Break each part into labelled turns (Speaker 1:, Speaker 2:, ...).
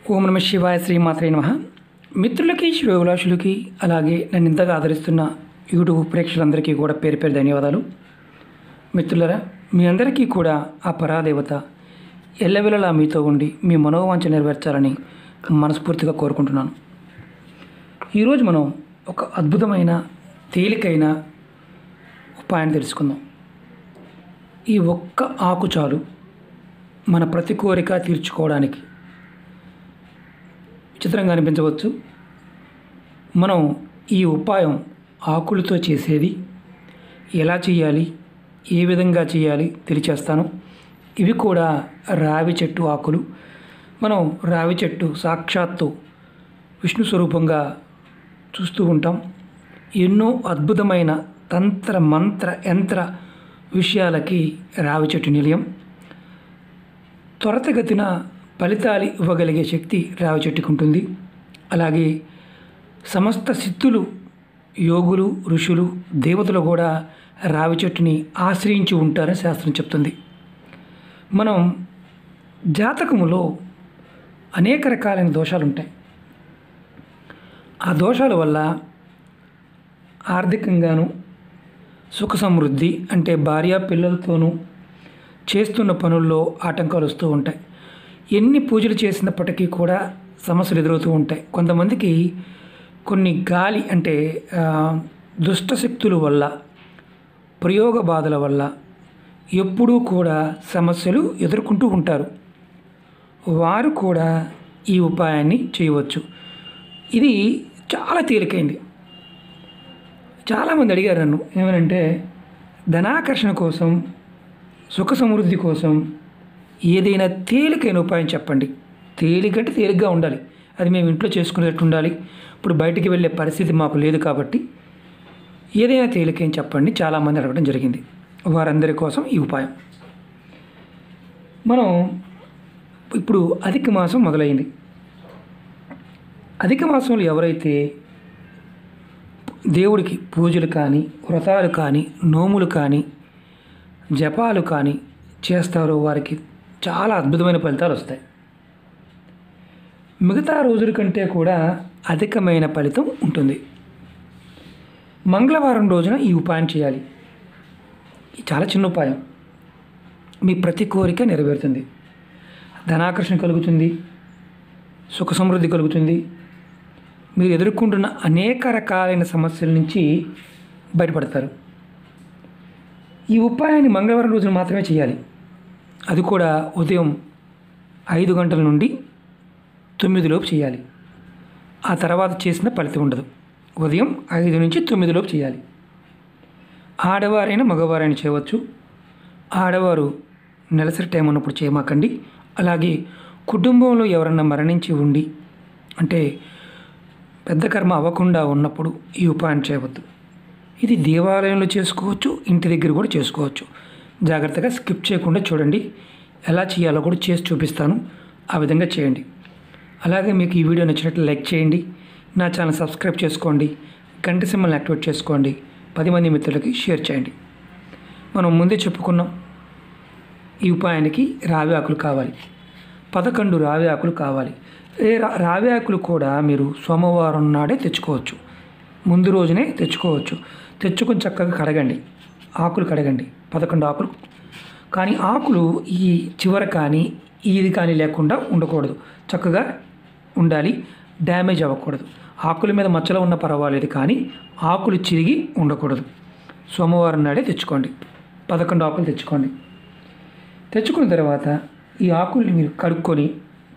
Speaker 1: ఓం నమ శివాయ శ్రీమాత్రే నమ మిత్రులకి శ్రేయోభిలాషులకి అలాగే నన్ను ఇంతగా ఆదరిస్తున్న యూట్యూబ్ ప్రేక్షకులందరికీ కూడా పేరు పేరు ధన్యవాదాలు మిత్రులరా మీ అందరికీ కూడా ఆ పరాదేవత ఎల్లవెల్లలా మీతో ఉండి మీ మనోవాంఛ నెరవేర్చాలని మనస్ఫూర్తిగా కోరుకుంటున్నాను ఈరోజు మనం ఒక అద్భుతమైన తేలికైన ఉపాయాన్ని తెలుసుకుందాం ఈ ఒక్క ఆకు చాలు మన ప్రతి కోరిక తీర్చుకోవడానికి విచిత్రంగా అనిపించవచ్చు మనం ఈ ఉపాయం ఆకులతో చేసేది ఎలా చేయాలి ఏ విధంగా చేయాలి తెలియచేస్తాను ఇవి కూడా రావి చెట్టు ఆకులు మనం రావి చెట్టు సాక్షాత్తు విష్ణు స్వరూపంగా చూస్తూ ఉంటాం ఎన్నో అద్భుతమైన తంత్ర మంత్ర యంత్ర విషయాలకి రావి చెట్టు నిలయం త్వరతగతిన ఫలితాలు ఇవ్వగలిగే శక్తి రావి చెట్టుకు ఉంటుంది అలాగే సమస్త సిద్ధులు యోగులు ఋషులు దేవతలు కూడా రావి చెట్టుని ఆశ్రయించి ఉంటారని శాస్త్రం చెప్తుంది మనం జాతకములో అనేక రకాలైన దోషాలు ఉంటాయి ఆ దోషాల వల్ల ఆర్థికంగాను సుఖ సమృద్ధి అంటే భార్య పిల్లలతోనూ చేస్తున్న పనుల్లో ఆటంకాలు వస్తూ ఉంటాయి ఎన్ని పూజలు చేసినప్పటికీ కూడా సమస్యలు ఎదురవుతూ ఉంటాయి కొంతమందికి కొన్ని గాలి అంటే ఆ, దుష్ట శక్తుల వల్ల ప్రయోగ బాధల వల్ల ఎప్పుడూ కూడా సమస్యలు ఎదుర్కొంటూ ఉంటారు వారు కూడా ఈ ఉపాయాన్ని చేయవచ్చు ఇది చాలా తేలికైంది చాలామంది అడిగారు నన్ను ఏమనంటే ధనాకర్షణ కోసం సుఖ సమృద్ధి కోసం ఏదైనా తేలికైన ఉపాయం చెప్పండి తేలికంటే తేలిగ్గా ఉండాలి అది మేము ఇంట్లో చేసుకునేటట్టు ఉండాలి ఇప్పుడు బయటికి వెళ్ళే పరిస్థితి మాకు లేదు కాబట్టి ఏదైనా తేలికైన చెప్పండి చాలామంది అడగడం జరిగింది వారందరి కోసం ఈ ఉపాయం మనం ఇప్పుడు అధిక మాసం మొదలైంది అధిక మాసంలో ఎవరైతే దేవుడికి పూజలు కానీ వ్రతాలు కానీ నోములు కానీ జపాలు కానీ చేస్తారో వారికి చాలా అద్భుతమైన ఫలితాలు వస్తాయి మిగతా రోజుల కంటే కూడా అధికమైన ఫలితం ఉంటుంది మంగళవారం రోజున ఈ ఉపాయం చేయాలి ఇది చాలా చిన్న ఉపాయం మీ ప్రతి కోరిక నెరవేరుతుంది ధనాకర్షణ కలుగుతుంది సుఖ సమృద్ధి కలుగుతుంది మీరు ఎదుర్కొంటున్న అనేక రకాలైన సమస్యల నుంచి బయటపడతారు ఈ ఉపాయాన్ని మంగళవారం రోజున మాత్రమే చేయాలి అది కూడా ఉదయం ఐదు గంటల నుండి తొమ్మిది లోపు చేయాలి ఆ తర్వాత చేసిన ఫలితం ఉండదు ఉదయం ఐదు నుంచి తొమ్మిది లోపు చేయాలి ఆడవారైనా మగవారైనా చేయవచ్చు ఆడవారు నెలసరి టైం ఉన్నప్పుడు చేయమాకండి అలాగే కుటుంబంలో ఎవరన్నా మరణించి ఉండి అంటే పెద్ద కర్మ అవ్వకుండా ఉన్నప్పుడు ఈ ఉపాయం చేయవద్దు ఇది దేవాలయంలో చేసుకోవచ్చు ఇంటి దగ్గర కూడా చేసుకోవచ్చు జాగ్రత్తగా స్కిప్ చేయకుండా చూడండి ఎలా చేయాలో కూడా చేసి చూపిస్తాను ఆ విధంగా చేయండి అలాగే మీకు ఈ వీడియో నచ్చినట్లు లైక్ చేయండి నా ఛానల్ సబ్స్క్రైబ్ చేసుకోండి గంట సింబల్ని యాక్టివేట్ చేసుకోండి పది మంది మిత్రులకి షేర్ చేయండి మనం ముందే చెప్పుకున్నాం ఈ ఉపాయానికి రావి ఆకులు కావాలి పదకొండు రావి ఆకులు కావాలి ఏ రా- రావి ఆకులు కూడా మీరు సోమవారం నాడే తెచ్చుకోవచ్చు ముందు రోజునే తెచ్చుకోవచ్చు తెచ్చుకొని చక్కగా కడగండి ఆకులు కడగండి పదకొండు ఆకులు కానీ ఆకులు ఈ చివర కానీ ఇది కానీ లేకుండా ఉండకూడదు చక్కగా ఉండాలి డ్యామేజ్ అవ్వకూడదు ఆకుల మీద మచ్చలు ఉన్న పర్వాలేదు కానీ ఆకులు చిరిగి ఉండకూడదు సోమవారం నాడే తెచ్చుకోండి పదకొండు ఆకులు తెచ్చుకోండి తెచ్చుకున్న తర్వాత ఈ ఆకుల్ని మీరు కడుక్కొని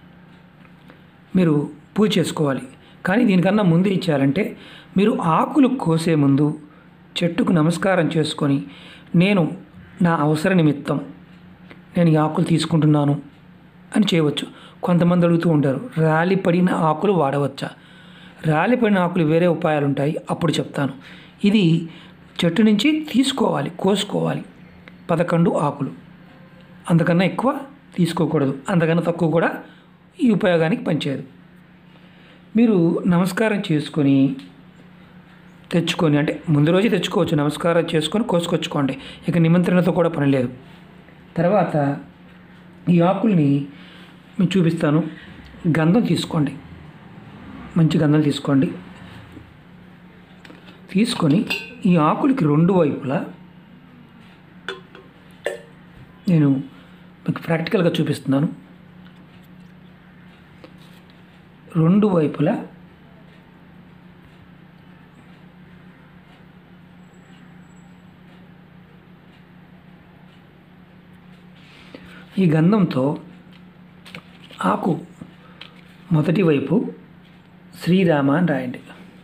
Speaker 1: మీరు పూజ చేసుకోవాలి కానీ దీనికన్నా ముందు ఇచ్చారంటే మీరు ఆకులు కోసే ముందు చెట్టుకు నమస్కారం చేసుకొని నేను నా అవసర నిమిత్తం నేను ఈ ఆకులు తీసుకుంటున్నాను అని చేయవచ్చు కొంతమంది అడుగుతూ ఉంటారు రాలిపడిన ఆకులు వాడవచ్చా రాలిపడిన ఆకులు వేరే ఉపాయాలు ఉంటాయి అప్పుడు చెప్తాను ఇది చెట్టు నుంచి తీసుకోవాలి కోసుకోవాలి పదకొండు ఆకులు అంతకన్నా ఎక్కువ తీసుకోకూడదు అంతకన్నా తక్కువ కూడా ఈ ఉపయోగానికి పనిచేయదు మీరు నమస్కారం చేసుకొని తెచ్చుకొని అంటే ముందు రోజే తెచ్చుకోవచ్చు నమస్కారం చేసుకొని కోసుకొచ్చుకోండి ఇక నిమంత్రణతో కూడా పని లేదు తర్వాత ఈ ఆకుల్ని మీకు చూపిస్తాను గంధం తీసుకోండి మంచి గంధం తీసుకోండి తీసుకొని ఈ ఆకులకి రెండు వైపులా నేను మీకు ప్రాక్టికల్గా చూపిస్తున్నాను రెండు వైపులా ఈ గంధంతో ఆకు మొదటి వైపు శ్రీరామ అని రాయండి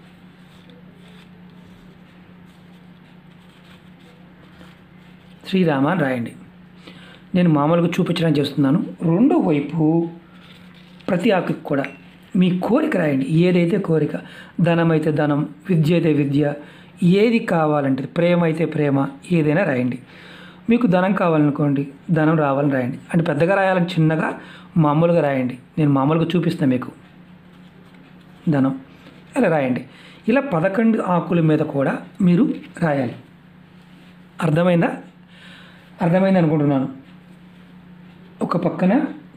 Speaker 1: శ్రీరామ అని రాయండి నేను మామూలుగా చూపించడానికి చేస్తున్నాను రెండో వైపు ప్రతి ఆకుకి కూడా మీ కోరిక రాయండి ఏదైతే కోరిక ధనం అయితే ధనం విద్య అయితే విద్య ఏది కావాలంటే ప్రేమ అయితే ప్రేమ ఏదైనా రాయండి మీకు ధనం కావాలనుకోండి ధనం రావాలని రాయండి అంటే పెద్దగా రాయాలని చిన్నగా మామూలుగా రాయండి నేను మామూలుగా చూపిస్తాను మీకు ధనం ఇలా రాయండి ఇలా పదకొండు ఆకుల మీద కూడా మీరు రాయాలి అర్థమైందా అర్థమైంది అనుకుంటున్నాను ఒక పక్కన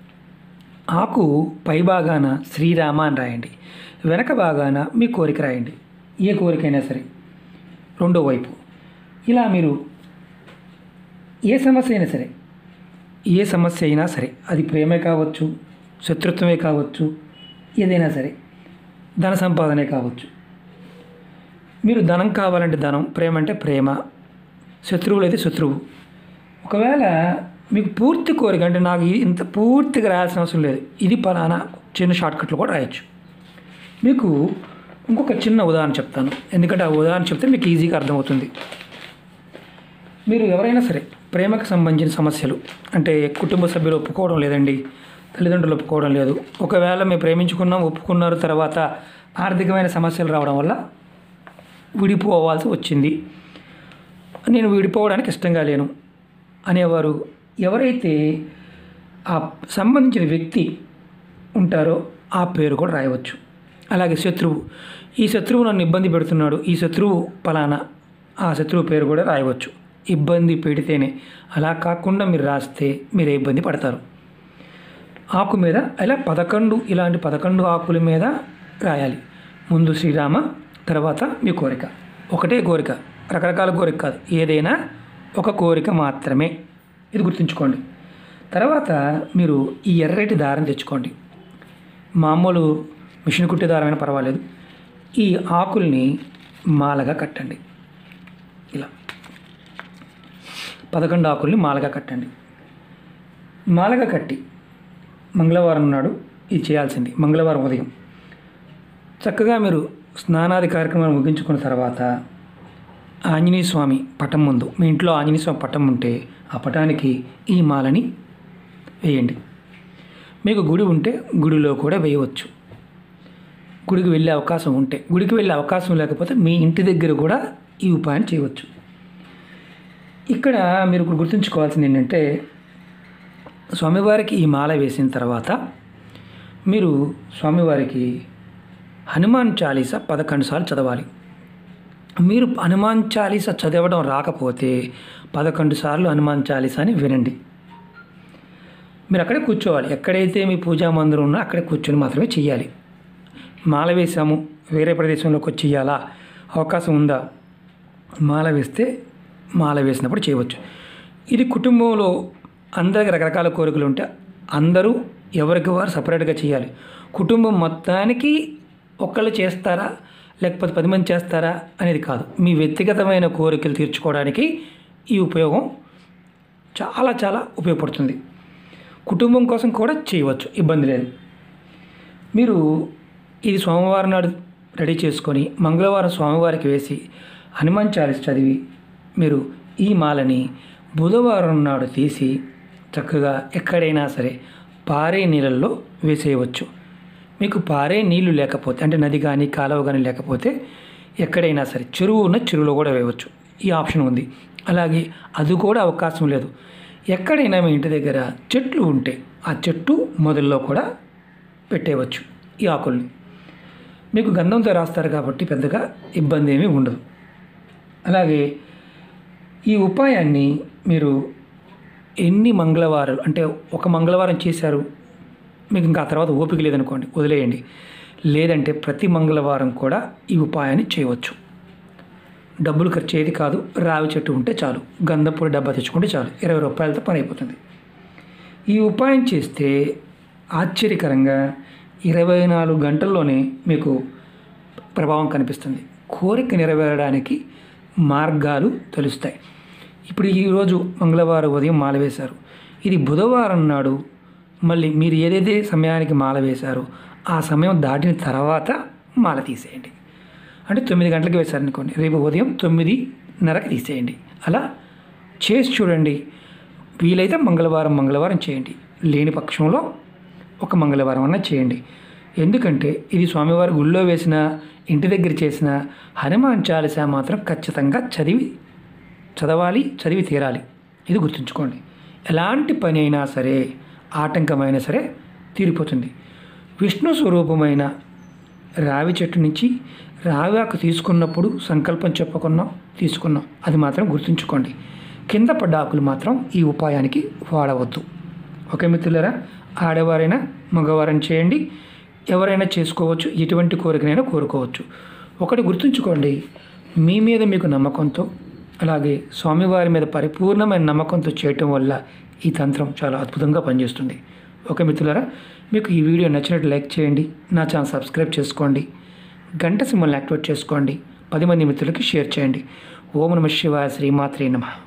Speaker 1: ఆకు పై భాగాన శ్రీరామ అని రాయండి వెనక భాగాన మీ కోరిక రాయండి ఏ కోరికైనా సరే రెండో వైపు ఇలా మీరు ఏ సమస్య అయినా సరే ఏ సమస్య అయినా సరే అది ప్రేమే కావచ్చు శత్రుత్వమే కావచ్చు ఏదైనా సరే ధన సంపాదనే కావచ్చు మీరు ధనం కావాలంటే ధనం ప్రేమ అంటే ప్రేమ శత్రువులు అయితే శత్రువు ఒకవేళ మీకు పూర్తి కోరిక అంటే నాకు ఇది ఇంత పూర్తిగా రాయాల్సిన అవసరం లేదు ఇది పలానా చిన్న షార్ట్కట్లు కూడా రాయొచ్చు మీకు ఇంకొక చిన్న ఉదాహరణ చెప్తాను ఎందుకంటే ఆ ఉదాహరణ చెప్తే మీకు ఈజీగా అర్థమవుతుంది మీరు ఎవరైనా సరే ప్రేమకు సంబంధించిన సమస్యలు అంటే కుటుంబ సభ్యులు ఒప్పుకోవడం లేదండి తల్లిదండ్రులు ఒప్పుకోవడం లేదు ఒకవేళ మేము ప్రేమించుకున్నాం ఒప్పుకున్నారు తర్వాత ఆర్థికమైన సమస్యలు రావడం వల్ల విడిపోవాల్సి వచ్చింది నేను విడిపోవడానికి ఇష్టంగా లేను అనేవారు ఎవరైతే ఆ సంబంధించిన వ్యక్తి ఉంటారో ఆ పేరు కూడా రాయవచ్చు అలాగే శత్రువు ఈ శత్రువు నన్ను ఇబ్బంది పెడుతున్నాడు ఈ శత్రువు పలానా ఆ శత్రువు పేరు కూడా రాయవచ్చు ఇబ్బంది పెడితేనే అలా కాకుండా మీరు రాస్తే మీరే ఇబ్బంది పడతారు ఆకు మీద అలా పదకొండు ఇలాంటి పదకొండు ఆకుల మీద రాయాలి ముందు శ్రీరామ తర్వాత మీ కోరిక ఒకటే కోరిక రకరకాల కోరిక కాదు ఏదైనా ఒక కోరిక మాత్రమే ఇది గుర్తుంచుకోండి తర్వాత మీరు ఈ ఎర్రటి దారం తెచ్చుకోండి మామూలు మిషన్ కుట్టే దారమైనా పర్వాలేదు ఈ ఆకుల్ని మాలగా కట్టండి ఇలా పదకొండు ఆకుల్ని మాలగా కట్టండి మాలగా కట్టి మంగళవారం నాడు ఇది చేయాల్సింది మంగళవారం ఉదయం చక్కగా మీరు స్నానాది కార్యక్రమాలు ముగించుకున్న తర్వాత ఆంజనేయ స్వామి పటం ముందు మీ ఇంట్లో ఆంజనేయ స్వామి పటం ఉంటే ఆ పటానికి ఈ మాలని వేయండి మీకు గుడి ఉంటే గుడిలో కూడా వేయవచ్చు గుడికి వెళ్ళే అవకాశం ఉంటే గుడికి వెళ్ళే అవకాశం లేకపోతే మీ ఇంటి దగ్గర కూడా ఈ ఉపాయాన్ని చేయవచ్చు ఇక్కడ మీరు ఇప్పుడు గుర్తుంచుకోవాల్సింది ఏంటంటే స్వామివారికి ఈ మాల వేసిన తర్వాత మీరు స్వామివారికి హనుమాన్ చాలీస పదకొండు సార్లు చదవాలి మీరు హనుమాన్ చాలీస చదవడం రాకపోతే పదకొండు సార్లు హనుమాన్ చాలీసాని వినండి మీరు అక్కడే కూర్చోవాలి ఎక్కడైతే మీ పూజా మందిరం ఉన్నా అక్కడే కూర్చొని మాత్రమే చేయాలి మాల వేసాము వేరే ప్రదేశంలోకి వచ్చి చేయాలా అవకాశం ఉందా మాల వేస్తే మాల వేసినప్పుడు చేయవచ్చు ఇది కుటుంబంలో అందరికి రకరకాల కోరికలు ఉంటే అందరూ ఎవరికి వారు సపరేట్గా చేయాలి కుటుంబం మొత్తానికి ఒక్కళ్ళు చేస్తారా లేకపోతే పది మంది చేస్తారా అనేది కాదు మీ వ్యక్తిగతమైన కోరికలు తీర్చుకోవడానికి ఈ ఉపయోగం చాలా చాలా ఉపయోగపడుతుంది కుటుంబం కోసం కూడా చేయవచ్చు ఇబ్బంది లేదు మీరు ఇది సోమవారం నాడు రెడీ చేసుకొని మంగళవారం స్వామివారికి వేసి హనుమాన్ చాలీస్ చదివి మీరు ఈ మాలని బుధవారం నాడు తీసి చక్కగా ఎక్కడైనా సరే పారే నీళ్ళల్లో వేసేయవచ్చు మీకు పారే నీళ్లు లేకపోతే అంటే నది కానీ కాలువ కానీ లేకపోతే ఎక్కడైనా సరే చెరువు ఉన్న చెరువులో కూడా వేయవచ్చు ఈ ఆప్షన్ ఉంది అలాగే అది కూడా అవకాశం లేదు ఎక్కడైనా మీ ఇంటి దగ్గర చెట్లు ఉంటే ఆ చెట్టు మొదల్లో కూడా పెట్టేయవచ్చు ఈ ఆకుల్ని మీకు గంధంతో రాస్తారు కాబట్టి పెద్దగా ఇబ్బంది ఏమీ ఉండదు అలాగే ఈ ఉపాయాన్ని మీరు ఎన్ని మంగళవారాలు అంటే ఒక మంగళవారం చేశారు మీకు ఇంకా ఆ తర్వాత ఓపిక లేదనుకోండి వదిలేయండి లేదంటే ప్రతి మంగళవారం కూడా ఈ ఉపాయాన్ని చేయవచ్చు డబ్బులు ఖర్చు అయ్యేది కాదు రావి చెట్టు ఉంటే చాలు గంధపొడి డబ్బా తెచ్చుకుంటే చాలు ఇరవై రూపాయలతో పని అయిపోతుంది ఈ ఉపాయం చేస్తే ఆశ్చర్యకరంగా ఇరవై నాలుగు గంటల్లోనే మీకు ప్రభావం కనిపిస్తుంది కోరిక నెరవేరడానికి మార్గాలు తెలుస్తాయి ఇప్పుడు ఈరోజు మంగళవారం ఉదయం మాల వేశారు ఇది బుధవారం నాడు మళ్ళీ మీరు ఏదైతే సమయానికి మాల వేశారో ఆ సమయం దాటిన తర్వాత మాల తీసేయండి అంటే తొమ్మిది గంటలకు వేశారనుకోండి రేపు ఉదయం తొమ్మిదిన్నరకు తీసేయండి అలా చేసి చూడండి వీలైతే మంగళవారం మంగళవారం చేయండి లేని పక్షంలో ఒక మంగళవారం అన్న చేయండి ఎందుకంటే ఇది స్వామివారి గుళ్ళో వేసిన ఇంటి దగ్గర చేసిన హనుమాన్ చాలీసా మాత్రం ఖచ్చితంగా చదివి చదవాలి చదివి తీరాలి ఇది గుర్తుంచుకోండి ఎలాంటి పని అయినా సరే ఆటంకమైనా సరే తీరిపోతుంది విష్ణు స్వరూపమైన రావి చెట్టు నుంచి రావి ఆకు తీసుకున్నప్పుడు సంకల్పం చెప్పుకున్నాం తీసుకున్నాం అది మాత్రం గుర్తుంచుకోండి కింద పడ్డ ఆకులు మాత్రం ఈ ఉపాయానికి వాడవద్దు ఓకే మిత్రులరా ఆడవారైనా మగవారైనా చేయండి ఎవరైనా చేసుకోవచ్చు ఎటువంటి కోరికనైనా కోరుకోవచ్చు ఒకటి గుర్తుంచుకోండి మీ మీద మీకు నమ్మకంతో అలాగే స్వామివారి మీద పరిపూర్ణమైన నమ్మకంతో చేయటం వల్ల ఈ తంత్రం చాలా అద్భుతంగా పనిచేస్తుంది ఓకే మిత్రులారా మీకు ఈ వీడియో నచ్చినట్టు లైక్ చేయండి నా ఛానల్ సబ్స్క్రైబ్ చేసుకోండి గంట సింబల్ని యాక్టివేట్ చేసుకోండి పది మంది మిత్రులకి షేర్ చేయండి ఓం నమ శివాయ శ్రీమాత్రే నమః